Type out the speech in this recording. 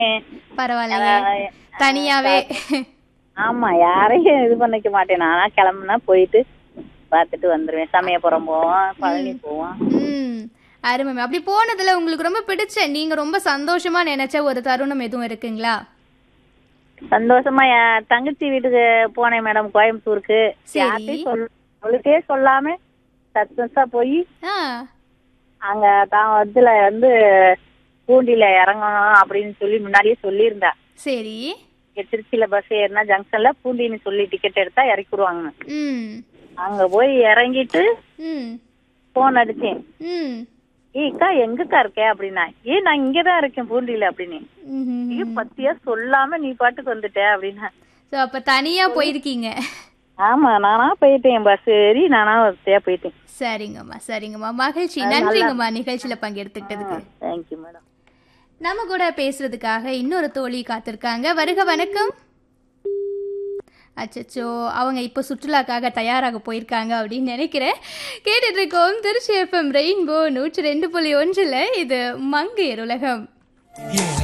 பரவாயில்லையே தனியாவே ஆமா யாரையும் இது பண்ணிக்க மாட்டேன் நானா கிளம்புனா போயிட்டு பார்த்துட்டு வந்துருவேன் சமயபுரம் போவோம் பழனி போவோம் ம் அருமை மேம். அப்படி போனதுல உங்களுக்கு ரொம்ப பிடிச்ச நீங்க ரொம்ப சந்தோஷமா நினைச்ச ஒரு தருணம் எதுவும் இருக்குங்களா சந்தோஷமா என் தங்கச்சி வீட்டுக்கு போனேன் மேடம் கோயம்புத்தூருக்கு சரி. யார்கிட்டயும் சொல் அவளுக்கே சொல்லாம சத்தா போய் ஆ அங்க தான் இதுல வந்து பூண்டியில இறங்கணும் அப்படின்னு சொல்லி முன்னாடியே சொல்லியிருந்தா சரி இங்க திருச்சியில பஸ் ஏறினா ஜங்ஷன்ல பூண்டின்னு சொல்லி டிக்கெட் எடுத்தா இறக்கிடுவாங்க ம் அங்க போய் இறங்கிட்டு ம் போன் அடிச்சேன் ம் ஏக்கா எங்கக்கா இருக்க அப்படின்னா ஏ நான் இங்கதான் இருக்கேன் பூண்டியில அப்படின்னு ம்ஹும். ஏ பத்தியா சொல்லாம நீ பாட்டுக்கு வந்துட்ட அப்படின்னா ஸோ அப்போ தனியா போயிருக்கீங்க ஆமா நானா போயிட்டேன் பஸ் ஏறி நானா ஒருத்தையா போயிட்டேன் சரிங்கம்மா சரிங்கம்மா மகிழ்ச்சி நன்றிங்கம்மா நிகழ்ச்சியில பங்கெடுத்துக்கிட்டதுக்கு தேங்க்யூ மேடம் நம்ம கூட பேசுறதுக்காக இன்னொரு தோழி காத்திருக்காங்க வருக வணக்கம் அச்சச்சோ அவங்க இப்போ சுற்றுலாக்காக தயாராக போயிருக்காங்க அப்படின்னு நினைக்கிறேன் கேட்டுட்டு இருக்கோம் திருச்சி எஃப்எம் ரெயின்போ நூற்றி ரெண்டு புள்ளி ஒன்றில் இது மங்கையர் உலகம்